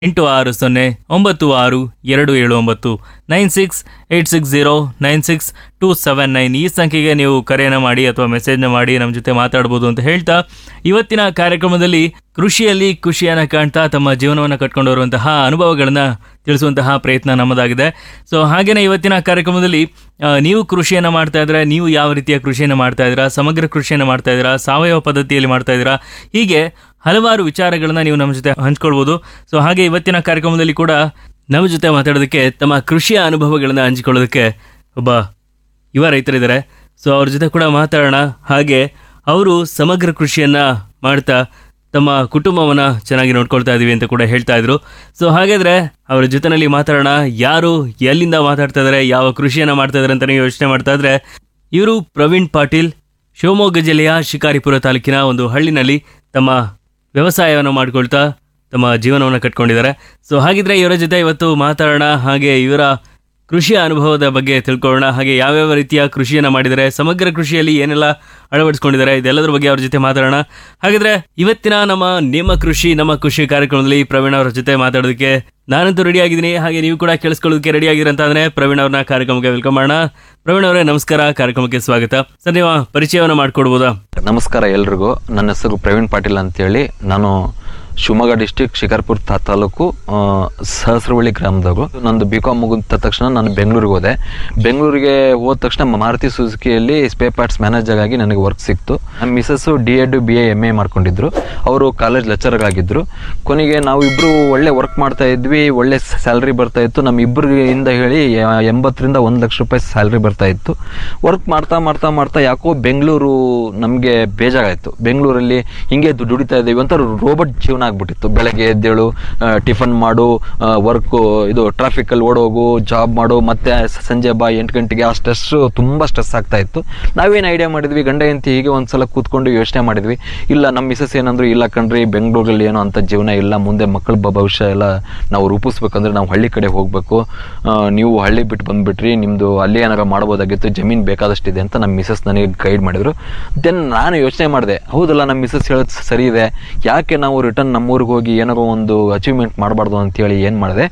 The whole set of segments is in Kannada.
ಎಂಟು ಆರು ಸೊನ್ನೆ ಒಂಬತ್ತು ಆರು ಎರಡು ಏಳು ಒಂಬತ್ತು nine six eight six zero nine six two seven nine ಈ ಸಂಖ್ಯೆಗೆ ನೀವು ಕರೆಯನ್ನು ಮಾಡಿ ಅಥವಾ ಮೆಸೇಜ್ನ ಮಾಡಿ ನಮ್ಮ ಜೊತೆ ಮಾತಾಡ್ಬೋದು ಅಂತ ಹೇಳ್ತಾ ಇವತ್ತಿನ ಕಾರ್ಯಕ್ರಮದಲ್ಲಿ ಕೃಷಿಯಲ್ಲಿ ಖುಷಿಯನ್ನು ಕಾಣ್ತಾ ತಮ್ಮ ಜೀವನವನ್ನು ಕಟ್ಕೊಂಡು ಬರುವಂತಹ ಅನುಭವಗಳನ್ನು ತಿಳಿಸುವಂತಹ ಪ್ರಯತ್ನ ನಮ್ಮದಾಗಿದೆ ಸೊ ಹಾಗೇನೆ ಇವತ್ತಿನ ಕಾರ್ಯಕ್ರಮದಲ್ಲಿ ಆ, ನೀವು ಕೃಷಿಯನ್ನು ಮಾಡ್ತಾ ಇದ್ರೆ ನೀವು ಯಾವ ರೀತಿಯ ಕೃಷಿಯನ್ನು ಮಾಡ್ತಾ ಇದ್ದೀರಾ ಸಮಗ್ರ ಕೃಷಿಯನ್ನು ಮಾಡ್ತಾ ಇದ್ದೀರಾ ಸಾವಯವ ಪದ್ಧತಿಯಲ್ಲಿ ಮಾಡ್ತಾ ಇದ್ದೀರಾ ಹೀಗೆ ಹಲವಾರು ವಿಚಾರಗಳನ್ನ ನೀವು ನಮ್ಮ ಜೊತೆ ಹಂಚ್ಕೊಳ್ಬೋದು ಸೊ ಹಾಗೆ ಇವತ್ತಿನ ಕಾರ್ಯಕ್ರಮದಲ್ಲಿ ಕೂಡ ನಮ್ಮ ಜೊತೆ ಮಾತಾಡೋದಕ್ಕೆ ತಮ್ಮ ಕೃಷಿಯ ಅನುಭವಗಳನ್ನ ಹಂಚಿಕೊಳ್ಳೋದಕ್ಕೆ ಒಬ್ಬ ಯುವ ರೈತರಿದ್ದಾರೆ ಸೊ ಅವ್ರ ಜೊತೆ ಕೂಡ ಮಾತಾಡೋಣ ಹಾಗೆ ಅವರು ಸಮಗ್ರ ಕೃಷಿಯನ್ನ ಮಾಡ್ತಾ ತಮ್ಮ ಕುಟುಂಬವನ್ನ ಚೆನ್ನಾಗಿ ನೋಡ್ಕೊಳ್ತಾ ಇದೀವಿ ಅಂತ ಕೂಡ ಹೇಳ್ತಾ ಇದ್ರು ಸೊ ಹಾಗಾದ್ರೆ ಅವರ ಜೊತೆನಲ್ಲಿ ಮಾತಾಡೋಣ ಯಾರು ಎಲ್ಲಿಂದ ಮಾತಾಡ್ತಾ ಇದ್ದಾರೆ ಯಾವ ಕೃಷಿಯನ್ನ ಮಾಡ್ತಾ ಇದ್ದಾರೆ ಅಂತ ನೀವು ಯೋಚನೆ ಮಾಡ್ತಾ ಇದ್ರೆ ಇವರು ಪ್ರವೀಣ್ ಪಾಟೀಲ್ ಶಿವಮೊಗ್ಗ ಜಿಲ್ಲೆಯ ಶಿಕಾರಿಪುರ ತಾಲೂಕಿನ ಒಂದು ಹಳ್ಳಿನಲ್ಲಿ ತಮ್ಮ ವ್ಯವಸಾಯವನ್ನು ಮಾಡ್ಕೊಳ್ತಾ ತಮ್ಮ ಜೀವನವನ್ನು ಕಟ್ಕೊಂಡಿದ್ದಾರೆ ಸೊ ಹಾಗಿದ್ರೆ ಇವರ ಜೊತೆ ಇವತ್ತು ಮಾತಾಡೋಣ ಹಾಗೆ ಇವರ ಕೃಷಿಯ ಅನುಭವದ ಬಗ್ಗೆ ತಿಳ್ಕೊಳ್ಳೋಣ ಹಾಗೆ ಯಾವ್ಯಾವ ರೀತಿಯ ಕೃಷಿಯನ್ನ ಮಾಡಿದ್ದಾರೆ ಸಮಗ್ರ ಕೃಷಿಯಲ್ಲಿ ಏನೆಲ್ಲ ಅಳವಡಿಸ್ಕೊಂಡಿದ್ದಾರೆ ಇದೆಲ್ಲದರ ಬಗ್ಗೆ ಅವ್ರ ಜೊತೆ ಮಾತಾಡೋಣ ಹಾಗಿದ್ರೆ ಇವತ್ತಿನ ನಮ್ಮ ನಿಮ್ಮ ಕೃಷಿ ನಮ್ಮ ಕೃಷಿ ಕಾರ್ಯಕ್ರಮದಲ್ಲಿ ಪ್ರವೀಣ್ ಅವರ ಜೊತೆ ಮಾತಾಡೋದಕ್ಕೆ ನಾನಂತೂ ರೆಡಿ ಆಗಿದ್ದೀನಿ ಹಾಗೆ ನೀವು ಕೂಡ ಕೇಳಿಸ್ಕೊಳ್ಳೋದಕ್ಕೆ ರೆಡಿ ಆಗಿರ ಅಂತ ಅಂದ್ರೆ ಪ್ರವೀಣ್ ಅವ್ರನ್ನ ಕಾರ್ಯಕ್ರಮಕ್ಕೆ ವೆಲ್ಕಮ್ ಮಾಡೋಣ ಪ್ರವೀಣ್ ಅವರೇ ನಮಸ್ಕಾರ ಕಾರ್ಯಕ್ರಮಕ್ಕೆ ಸ್ವಾಗತ ಸರ್ ನೀವು ಪರಿಚಯವನ್ನು ಮಾಡ್ಕೊಡ್ಬೋದಾ ನಮಸ್ಕಾರ ಎಲ್ರಿಗೂ ನನ್ನ ಹೆಸರು ಪ್ರವೀಣ್ ಪಾಟೀಲ್ ಅಂತೇಳಿ ನಾನು ಶಿವಮೊಗ್ಗ ಡಿಸ್ಟಿಕ್ ಶಿಕಾರ್ಪುರ ತಾ ತಾಲೂಕು ಆ, ಸಹಸ್ರವಳ್ಳಿ ಗ್ರಾಮದಾಗು ನಂದು ಬಿ ಕಾಮ್ ಮುಗಿದ ತಕ್ಷಣ ನಾನು ಬೆಂಗಳೂರಿಗೆ ಹೋದೆ ಬೆಂಗಳೂರಿಗೆ ಹೋದ ತಕ್ಷಣ ಮಾರುತಿ ಸುಜುಕಿಯಲ್ಲಿ ಸ್ಪೇ ಪಾರ್ಟ್ಸ್ ಮ್ಯಾನೇಜರ್ ಆಗಿ ನನಗೆ ವರ್ಕ್ ಸಿಕ್ತು ನಮ್ಮ missus D Ed B A M A ಮಾಡ್ಕೊಂಡಿದ್ರು ಅವರು ಕಾಲೇಜ್ ಲೆಕ್ಚರ್ ಆಗಿದ್ರು ಕೊನೆಗೆ ನಾವು ಇಬ್ರು ಒಳ್ಳೆ ವರ್ಕ್ ಮಾಡ್ತಾ ಇದ್ವಿ ಒಳ್ಳೆ ಸ್ಯಾಲ್ರಿ ಬರ್ತಾ ಇತ್ತು ನಮ್ಮ ಇಬ್ಬರಿಂದ ಹೇಳಿ ಎ- ಎಂಬತ್ತರಿಂದ ಒಂದು ಲಕ್ಷ ರೂಪಾಯಿ ಸ್ಯಾಲ್ರಿ ಬರ್ತಾ ಇತ್ತು ವರ್ಕ್ ಮಾಡ್ತಾ ಮಾಡ್ತಾ ಮಾಡ್ತಾ ಯಾಕೋ ಬೆಂಗಳೂರು ನಮಗೆ ಬೇಜಾರಾಯಿತು ಬೆಂಗಳೂರಲ್ಲಿ ಹಿಂಗೆ ದು- ದುಡಿತಾ ಇದ್ದೀವಿ ಅಂತ ರೋಬೋಟ್ ಜೀವನ ಆಗ್ಬಿಟ್ಟಿತ್ತು ಬೆಳಗ್ಗೆ ಎದ್ದೇಳು ಟಿಫನ್ ಮಾಡು ವರ್ಕು ಇದು ಟ್ರಾಫಿಕಲ್ಲಿ ಓಡೋಗು ಜಾಬ್ ಮಾಡು ಮತ್ತೆ ಸ- ಸಂಜೆ ಬಾ ಎಂಟು ಗಂಟೆಗೆ ಆ ಸ್ಟ್ರೆಸ್ ತುಂಬ ಸ್ಟ್ರೆಸ್ ಆಗ್ತಾ ಇತ್ತು ನಾವೇನು ಐಡಿಯಾ ಮಾಡಿದ್ವಿ ಗಂಡ ಹೆಂಡತಿ ಹೀಗೆ ಒಂದ್ಸಲ ಕೂತ್ಕೊಂಡು ಯೋಚನೆ ಮಾಡಿದ್ವಿ ಇಲ್ಲ ನಮ್ಮ ಮಿಸಸ್ ಏನಂದ್ರು ಇಲ್ಲ ಕಣ್ರಿ ಬೆಂಗಳೂರಲ್ಲಿ ಏನೋ ಅಂತ ಜೀವನ ಇಲ್ಲ ಮುಂದೆ ಮಕ್ಕಳ ಬ- ಭವಿಷ್ಯ ಎಲ್ಲ ನಾವು ರೂಪಿಸ್ಬೇಕಂದ್ರೆ ನಾವು ಹಳ್ಳಿ ಕಡೆ ಹೋಗಬೇಕು ನೀವು ಹಳ್ಳಿ ಬಿಟ್ಟು ಬಂದ್ಬಿಟ್ರಿ ನಿಮ್ಮದು ಅಲ್ಲಿ ಏನಾರ ಮಾಡ್ಬೋದಾಗಿತ್ತು ಜಮೀನು ಬೇಕಾದಷ್ಟಿದೆ ಅಂತ ನಮ್ಮ ಮಿಸಸ್ ನನಗೆ ಗೈಡ್ ಮಾಡಿದ್ರು ದೆನ್ ನಾನು ಯೋಚನೆ ಮಾಡಿದೆ ಹೌದಲ್ಲ ನಮ್ಮ ಮಿಸಸ್ ಹೇಳೋದು ಸರಿ ಇದೆ ಯಾಕೆ ನಾವು ರಿಟರ್ನ್ ನಮ್ಮೂರಿಗೆ ಹೋಗಿ ಏನಾರೋ ಒಂದು ಅಚೀವ್ಮೆಂಟ್ ಮಾಡಬಾರ್ದು ಅಂತೇಳಿ ಏನು ಮಾಡಿದೆ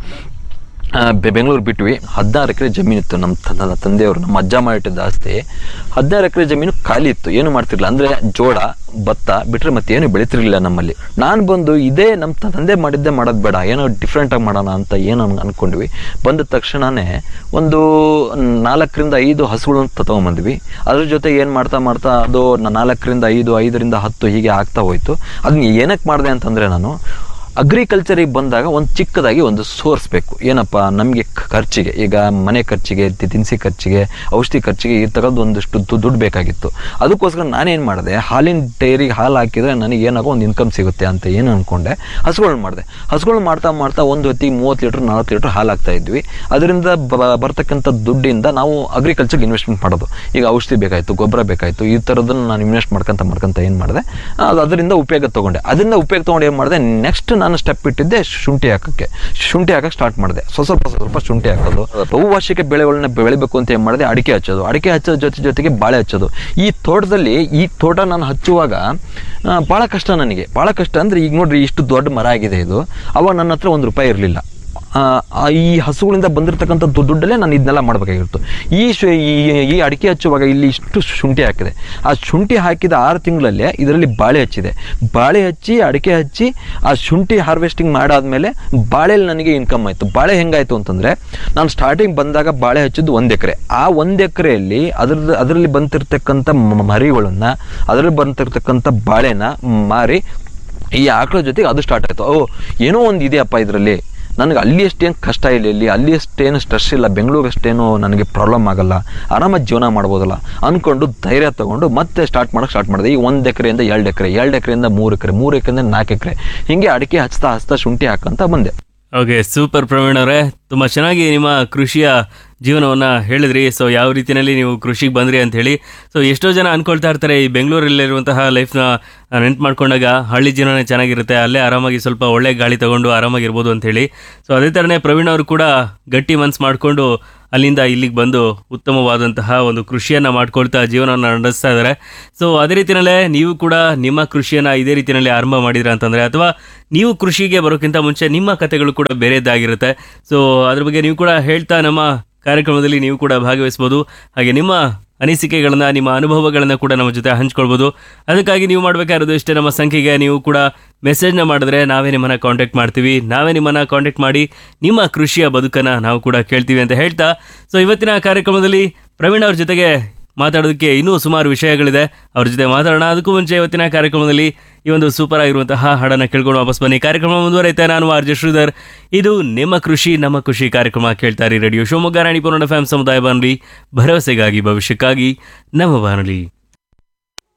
ಆ, ಬೆ- ಬೆಂಗಳೂರು ಬಿಟ್ವಿ ಹದಿನಾರು ಎಕರೆ ಜಮೀನಿತ್ತು ನಮ್ಮ ನನ್ನ ತಂದೆಯವರು ನಮ್ಮ ಅಜ್ಜ ಮಾಡಿಟ್ಟಿದ್ದ ಆಸ್ತಿ ಹದಿನಾರು ಎಕರೆ ಜಮೀನು ಖಾಲಿ ಇತ್ತು ಏನು ಮಾಡ್ತಿರ್ಲಿಲ್ಲ ಅಂದರೆ ಜೋಳ ಭತ್ತ ಬಿಟ್ಟರೆ ಮತ್ತೆ ಏನು ಬೆಳೀತಿರ್ಲಿಲ್ಲ ನಮ್ಮಲ್ಲಿ ನಾನು ಬಂದು ಇದೇ ನಮ್ಮ ತ- ತಂದೆ ಮಾಡಿದ್ದೇ ಮಾಡೋದು ಬೇಡ ಏನೋ ಡಿಫ್ರೆಂಟಾಗಿ ಮಾಡೋಣ ಅಂತ ಏನು ಅನ್- ಅನ್ಕೊಂಡ್ವಿ ಬಂದ ತಕ್ಷಣನೇ ಒಂದು ನಾಲ್ಕರಿಂದ ಐದು ಹಸುಗಳನ್ನು ತಗೊಂಬಂದ್ವಿ ಅದ್ರ ಜೊತೆ ಏನು ಮಾಡ್ತಾ ಮಾಡ್ತಾ ಅದು ನ- ನಾಲ್ಕರಿಂದ ಐದು ಐದರಿಂದ ಹತ್ತು ಹೀಗೆ ಆಗ್ತಾ ಹೋಯ್ತು ಅದನ್ನ ಏನಕ್ಕೆ ಮಾಡಿದೆ ಅಂತಂದರೆ ನಾನು ಅಗ್ರಿಕಲ್ಚರಿಗೆ ಬಂದಾಗ ಒಂದು ಚಿಕ್ಕದಾಗಿ ಒಂದು ಸೋರ್ಸ್ ಬೇಕು ಏನಪ್ಪ ನಮಗೆ ಖರ್ಚಿಗೆ ಈಗ ಮನೆ ಖರ್ಚಿಗೆ ತಿ- ದಿನಸಿ ಖರ್ಚಿಗೆ ಔಷಧಿ ಖರ್ಚಿಗೆ ಈ ಥರದ್ದು ಒಂದಷ್ಟು ದು- ದುಡ್ಡು ಬೇಕಾಗಿತ್ತು ಅದಕ್ಕೋಸ್ಕರ ನಾನೇನು ಮಾಡಿದೆ ಹಾಲಿನ ಡೈರಿಗೆ ಹಾಲು ಹಾಕಿದರೆ ನನಗೆ ಏನಾಗೋ ಒಂದು ಇನ್ಕಮ್ ಸಿಗುತ್ತೆ ಅಂತ ಏನು ಅಂದ್ಕೊಂಡೆ ಹಸುಗಳನ್ನ ಮಾಡಿದೆ ಹಸುಗಳನ್ನ ಮಾಡ್ತಾ ಮಾಡ್ತಾ ಒಂದು ಹೊತ್ತಿಗೆ ಮೂವತ್ತು ಲೀಟ್ರ್ ನಲ್ವತ್ತು ಲೀಟ್ರ್ ಹಾಲು ಹಾಕ್ತಾ ಇದ್ವಿ ಅದರಿಂದ ಬ- ಬರ್ತಕ್ಕಂಥ ದುಡ್ಡಿಂದ ನಾವು ಅಗ್ರಿಕಲ್ಚರ್ಗೆ ಇನ್ವೆಸ್ಟ್ಮೆಂಟ್ ಮಾಡೋದು ಈಗ ಔಷಧಿ ಬೇಕಾಯಿತು ಗೊಬ್ಬರ ಬೇಕಾಯಿತು ಈ ಥರದನ್ನು ನಾನು ಇನ್ವೆಸ್ಟ್ ಮಾಡ್ಕೊಂತ ಮಾಡ್ಕೊಂತ ಏನು ಮಾಡಿದೆ ಅದು ಅದರಿಂದ ಉಪಯೋಗ ತೊಗೊಂಡೆ ಅದರಿಂದ ಉಪಯೋಗ ತೊಗೊಂಡು ಏನು ಮಾಡಿದೆ ನೆಕ್ಸ್ಟ್ ನಾನು ಸ್ಟೆಪ್ ಇಟ್ಟಿದ್ದೆ ಶುಂಠಿ ಹಾಕೋಕ್ಕೆ ಶುಂಠಿ ಹಾಕಕ್ಕೆ ಸ್ಟಾರ್ಟ್ ಮಾಡಿದೆ ಸ್ವಲ್ಪ ಸ್ವಲ್ಪ ಸ್ವಲ್ಪ ಶುಂಠಿ ಹಾಕೋದು ಬಹುವಾರ್ಷಿಕ ಬೆಳೆಗಳನ್ನ ಬೆಳಿಬೇಕು ಅಂತ ಏನು ಮಾಡಿದೆ ಅಡಿಕೆ ಹಚ್ಚೋದು ಅಡಿಕೆ ಹಚ್ಚೋದ್ರ ಜೊತೆ ಜೊತೆಗೆ ಬಾಳೆ ಹಚ್ಚೋದು ಈ ತೋಟದಲ್ಲಿ ಈ ತೋಟ ನಾನು ಹಚ್ಚುವಾಗ ಆ, ಭಾಳ ಕಷ್ಟ ನನಗೆ ಭಾಳ ಕಷ್ಟ ಅಂದರೆ ಈಗ ನೋಡ್ರಿ ಇಷ್ಟು ದೊಡ್ಡ ಮರ ಆಗಿದೆ ಇದು ಅವಾಗ ನನ್ನ ಹತ್ರ ಒಂದು ರೂಪಾಯಿ ಇರಲಿಲ್ಲ ಆ, ಆ ಈ ಹಸುಗಳಿಂದ ಬಂದಿರತಕ್ಕಂಥ ದು- ದುಡ್ಡಲ್ಲೇ ನಾನು ಇದನ್ನೆಲ್ಲ ಮಾಡಬೇಕಾಗಿತ್ತು ಈ ಶು- ಈ ಈ ಅಡಿಕೆ ಹಚ್ಚುವಾಗ ಇಲ್ಲಿ ಇಷ್ಟು ಶುಂಠಿ ಹಾಕಿದೆ ಆ ಶುಂಠಿ ಹಾಕಿದ ಆರು ತಿಂಗಳಲ್ಲೇ ಇದರಲ್ಲಿ ಬಾಳೆ ಹಚ್ಚಿದೆ ಬಾಳೆ ಹಚ್ಚಿ ಅಡಿಕೆ ಹಚ್ಚಿ ಆ ಶುಂಠಿ ಹಾರ್ವೆಸ್ಟಿಂಗ್ ಮಾಡಾದ್ಮೇಲೆ ಬಾಳೆಲಿ ನನಗೆ ಇನ್ಕಮ್ ಆಯಿತು ಬಾಳೆ ಹೆಂಗಾಯಿತು ಅಂತಂದರೆ ನಾನು ಸ್ಟಾರ್ಟಿಂಗ್ ಬಂದಾಗ ಬಾಳೆ ಹಚ್ಚಿದ್ದು ಒಂದು ಎಕರೆ ಆ ಒಂದು ಎಕರೆಯಲ್ಲಿ ಅದ್ರದ್ದು ಅದರಲ್ಲಿ ಬಂತಿರ್ತಕ್ಕಂಥ ಮ- ಮರಿಗಳನ್ನು ಅದರಲ್ಲಿ ಬಂತಿರ್ತಕ್ಕಂಥ ಬಾಳೆನ ಮಾರಿ ಈ ಆಕಳ ಜೊತೆಗೆ ಅದು ಸ್ಟಾರ್ಟ್ ಆಯಿತು ಓ ಏನೋ ಒಂದು ಇದೆಯಪ್ಪ ಇದರಲ್ಲಿ ನನಗೆ ಅಲ್ಲಿ ಅಷ್ಟೇನು ಕಷ್ಟ ಇಲ್ಲ ಇಲ್ಲಿ ಅಲ್ಲಿ ಅಷ್ಟೇನು ಸ್ಟ್ರೆಸ್ ಇಲ್ಲ ಬೆಂಗಳೂರು ಅಷ್ಟೇನು ನನಗೆ ಪ್ರಾಬ್ಲಮ್ ಆಗಲ್ಲ ಆರಾಮಾಗಿ ಜೀವನ ಮಾಡ್ಬೋದಲ್ಲ ಅಂದ್ಕೊಂಡು ಧೈರ್ಯ ತಗೊಂಡು ಮತ್ತೆ ಸ್ಟಾರ್ಟ್ ಮಾಡೋಕೆ ಸ್ಟಾರ್ಟ್ ಮಾಡಿದೆ ಈಗ ಒಂದು ಎಕರೆಯಿಂದ ಎರಡು ಎಕರೆ ಎರಡು ಎಕರೆಯಿಂದ ಮೂರು ಎಕರೆ ಮೂರು ಎಕರೆಯಿಂದ ನಾಲ್ಕು ಎಕರೆ ಹಿಂಗೆ ಅಡಿಕೆ ಹಚ್ತಾ ಹಚ್ತಾ ಶುಂಠಿ ಹಾಕಂತ ಬಂದೆ ಓಕೆ ಸೂಪರ್ ಪ್ರವೀಣ್ ಅವರೇ ತುಂಬ ಚೆನ್ನಾಗಿ ನಿಮ್ಮ ಕೃಷಿಯ ಜೀವನವನ್ನ ಹೇಳಿದ್ರಿ ಸೊ ಯಾವ ರೀತಿಯಲ್ಲಿ ನೀವು ಕೃಷಿಗೆ ಬಂದ್ರಿ ಅಂತ ಹೇಳಿ ಸೊ ಎಷ್ಟೋ ಜನ ಅನ್ಕೊಳ್ತಾ ಇರ್ತಾರೆ ಈ ಬೆಂಗಳೂರಲ್ಲಿರುವಂತಹ ಲೈಫ್ನ ನೆನ್ಪು ಮಾಡ್ಕೊಂಡಾಗ ಹಳ್ಳಿ ಜೀವನನೇ ಚೆನ್ನಾಗಿರುತ್ತೆ ಅಲ್ಲೇ ಆರಾಮಾಗಿ ಸ್ವಲ್ಪ ಒಳ್ಳೆ ಗಾಳಿ ತಗೊಂಡು ಆರಾಮಾಗಿರ್ಬೋದು ಅಂತ ಹೇಳಿ ಸೊ ಅದೇ ಥರನೇ ಪ್ರವೀಣ್ ಅವರು ಕೂಡ ಗಟ್ಟಿ ಮನ್ಸು ಮಾಡಿಕೊಂಡು ಅಲ್ಲಿಂದ ಇಲ್ಲಿಗೆ ಬಂದು ಉತ್ತಮವಾದಂತಹ ಒಂದು ಕೃಷಿಯನ್ನು ಮಾಡ್ಕೊಳ್ತಾ ಜೀವನವನ್ನು ನಡೆಸ್ತಾ ಇದ್ದಾರೆ ಸೊ ಅದೇ ರೀತಿಯಲ್ಲೇ ನೀವು ಕೂಡ ನಿಮ್ಮ ಕೃಷಿಯನ್ನು ಇದೇ ರೀತಿಯಲ್ಲಿ ಆರಂಭ ಮಾಡಿದ್ರ ಅಂತಂದರೆ ಅಥವಾ ನೀವು ಕೃಷಿಗೆ ಬರೋಕ್ಕಿಂತ ಮುಂಚೆ ನಿಮ್ಮ ಕಥೆಗಳು ಕೂಡ ಬೇರೆದಾಗಿರುತ್ತೆ ಸೊ ಅದ್ರ ಬಗ್ಗೆ ನೀವು ಕೂಡ ಹೇಳ್ತಾ ನಮ್ಮ ಕಾರ್ಯಕ್ರಮದಲ್ಲಿ ನೀವು ಕೂಡ ಭಾಗವಹಿಸ್ಬೋದು ಹಾಗೆ ನಿಮ್ಮ ಅನಿಸಿಕೆಗಳನ್ನ ನಿಮ್ಮ ಅನುಭವಗಳನ್ನ ಕೂಡ ನಮ್ಮ ಜೊತೆ ಹಂಚ್ಕೊಳ್ಬೋದು ಅದಕ್ಕಾಗಿ ನೀವು ಮಾಡಬೇಕಾಗಿರೋದು ಇಷ್ಟೇ ನಮ್ಮ ಸಂಖ್ಯೆಗೆ ನೀವು ಕೂಡ ಮೆಸೇಜ್ನ ಮಾಡಿದ್ರೆ ನಾವೇ ನಿಮ್ಮನ್ನ ಕಾಂಟ್ಯಾಕ್ಟ್ ಮಾಡ್ತೀವಿ ನಾವೇ ನಿಮ್ಮನ್ನ ಕಾಂಟ್ಯಾಕ್ಟ್ ಮಾಡಿ ನಿಮ್ಮ ಕೃಷಿಯ ಬದುಕನ್ನ ನಾವು ಕೂಡ ಕೇಳ್ತೀವಿ ಅಂತ ಹೇಳ್ತಾ ಸೊ ಇವತ್ತಿನ ಕಾರ್ಯಕ್ರಮದಲ್ಲಿ ಪ್ರವೀಣ್ ಅವ್ರ ಜೊತೆಗೆ ಮಾತಾಡೋದಕ್ಕೆ ಇನ್ನೂ ಸುಮಾರು ವಿಷಯಗಳಿದೆ ಅವ್ರ ಜೊತೆ ಮಾತಾಡೋಣ ಅದಕ್ಕೂ ಮುಂಚೆ ಇವತ್ತಿನ ಕಾರ್ಯಕ್ರಮದಲ್ಲಿ ಈ ಒಂದು ಸೂಪರ್ ಆಗಿರುವಂತಹ ಹಾಡನ್ನ ಕೇಳ್ಕೊಂಡು ವಾಪಸ್ ಬನ್ನಿ ಕಾರ್ಯಕ್ರಮ ಮುಂದುವರೈತೆ ನಾನು ಆರ್ ಜೆ ಶ್ರೀಧರ್ ಇದು ನಿಮ್ಮ ಕೃಷಿ ನಮ್ಮ ಕೃಷಿ ಕಾರ್ಯಕ್ರಮ ಕೇಳ್ತಾರೆ ರೇಡಿಯೋ ಶಿವಮೊಗ್ಗ ರಾಣಿಪುರ ಫ್ಯಾಮ್ ಸಮುದಾಯ ಬಾನುಲಿ ಭರವಸೆಗಾಗಿ ಭವಿಷ್ಯಕ್ಕಾಗಿ ನಮ್ಮ ಬಾನುಲಿ